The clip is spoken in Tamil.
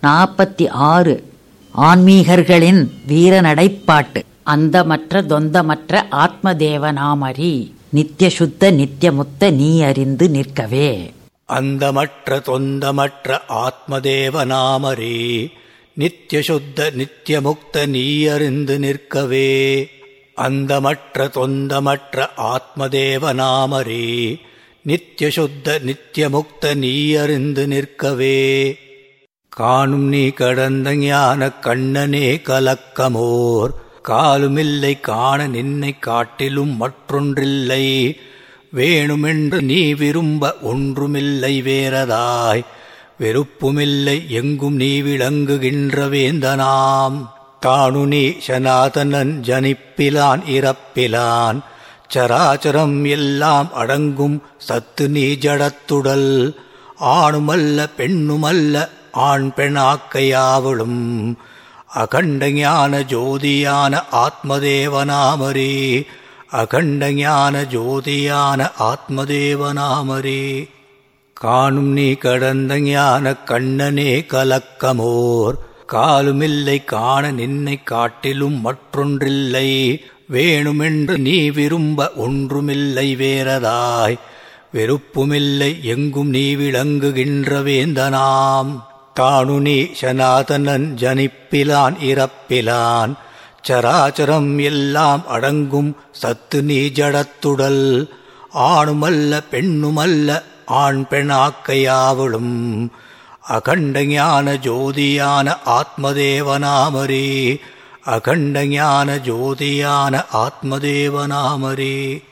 நாற்பத்தி ஆறு ஆன்மீகர்களின் வீரநடைப்பாட்டு அந்தமற்ற தொந்தமற்ற ஆத்மதேவனாமரி நித்யசுத்த நித்யமுத்த நீ அறிந்து நிற்கவே அந்தமற்ற தொந்தமற்ற ஆத்மதேவநாமரே நித்யசுத்த நித்யமுக்த நீயறிந்து நிற்கவே அந்தமற்ற தொந்தமற்ற ஆத்மதேவநாமரே நித்யசுத்த நித்யமுக்த நீயறிந்து நிற்கவே காணும் நீ கடந்த ஞான கண்ணனே கலக்கமோர் காலுமில்லை காண நின்னை காட்டிலும் மற்றொன்றில்லை வேணுமென்று நீ விரும்ப ஒன்றுமில்லை வேறதாய் வெறுப்புமில்லை எங்கும் நீ விளங்குகின்ற வேந்தனாம் தானு நீ சனாதனன் ஜனிப்பிலான் இறப்பிலான் சராச்சரம் எல்லாம் அடங்கும் சத்து நீ ஜடத்துடல் ஆணுமல்ல பெண்ணுமல்ல ஆண் பெண்ணாக்கையாவளும் அகண்ட ஞான ஜோதியான ஆத்மதேவனாமரே அகண்ட ஞான ஜோதியான ஆத்மதேவனாமரே காணும் நீ கடந்த ஞான கண்ணனே கலக்கமோர் காலுமில்லை காண நின்னை காட்டிலும் மற்றொன்றில்லை வேணுமென்று நீ விரும்ப ஒன்றுமில்லை வேறதாய் வெறுப்புமில்லை எங்கும் நீ விளங்குகின்ற வேந்தனாம் தானு நீ சனாதனன் ஜனிப்பிலான் இறப்பிலான் சராச்சரம் எல்லாம் அடங்கும் சத்து நீ ஜடத்துடல் ஆணுமல்ல பெண்ணுமல்ல ஆண் பெண்ணாக்கையாவளும் அகண்ட ஞான ஜோதியான ஆத்மதேவனாமரே அகண்ட ஞான ஜோதியான ஆத்மதேவனாமரே